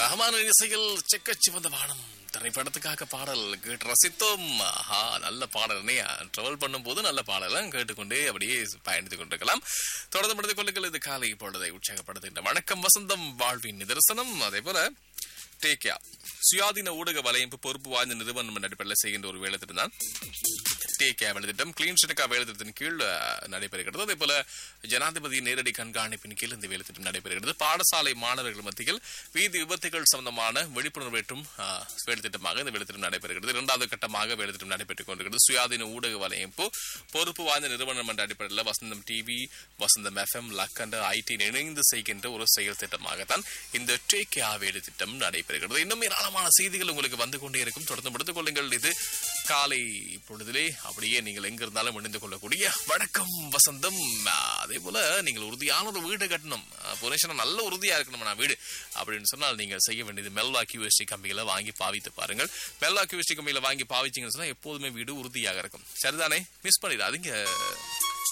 ரஹ்மானின் இசையில் செக்கச்சி வந்த வானம் திரைப்படத்துக்காக பாடல் கேட்டு ரசித்தோம் ஆஹா நல்ல பாடல்னே ட்ராவல் பண்ணும்போது நல்ல பாடலாம் கேட்டுக்கொண்டே அப்படியே பயணித்துக் கொண்டிருக்கலாம் தொடர்ந்து முடிந்து கொள்ளுங்கள் இது காலை பொழுதை உற்சாகப்படுத்துகின்ற வணக்கம் வசந்தம் வாழ்வின் நிதர்சனம் அதே போல டேக்கியா சுயாதீன ஊடக வலையமைப்பு பொறுப்பு வாய்ந்த நிறுவனம் என்ற அடிப்படையில் செய்கின்ற ஒரு வேலை திட்டம் தான் டேக்கியா வேலை திட்டம் கிளீன் ஷிட்டக்கா வேலை திட்டத்தின் கீழ் அஹ், நடைபெறுகிறது அதே போல ஜனாதிபதி நேரடி கண்காணிப்பின் கீழ் இந்த வேலை திட்டம் நடைபெறுகிறது பாடசாலை மாணவர்கள் மத்தியில் வீதி விபத்துகள் சம்பந்தமான விழிப்புணர்வு ஏற்றும் அஹ், வேலை திட்டமாக இந்த வேலை திட்டம் நடைபெறுகிறது இரண்டாவது கட்டமாக வேலை திட்டம் நடைபெற்றுக் கொண்டிருக்கிறது சுயாதீன ஊடக வலையமைப்பு பொறுப்பு வாய்ந்த நிறுவனம் என்ற அடிப்படையில் வசந்தம் டிவி வசந்தம் எஃப்எம் லக்கண்ட ஐடி இணைந்து செய்கின்ற ஒரு செயல் திட்டமாகத்தான் இந்த டேக்கியா வேலை திட்டம் நடைபெறுகிறது இன்னும் ஏராளமான செய்திகள் உங்களுக்கு வந்து கொண்டே இருக்கும் தொடர்ந்து முடித்துக் கொள்ளுங்கள் இது காலை பொழுதிலே அப்படியே நீங்கள் எங்க இருந்தாலும் இணைந்து கொள்ளக்கூடிய வணக்கம் வசந்தம் ஆஹ், அதே போல நீங்கள் உறுதியான ஒரு வீடு கட்டணும் புனேஷனா நல்ல உறுதியா இருக்கணும் நான் வீடு அப்படின்னு சொன்னால் நீங்கள் செய்ய வேண்டியது மெல்வா கியூஎஸ்டி கம்பிகளை வாங்கி பாவித்து பாருங்கள் மெல்வா கியூஎஸ்டி கம்பிகளை வாங்கி பாவிச்சீங்கன்னு சொன்னா எப்போதுமே வீடு உறுதியாக இருக்கும் சரிதானே மிஸ் பண்ணிடாதீங்க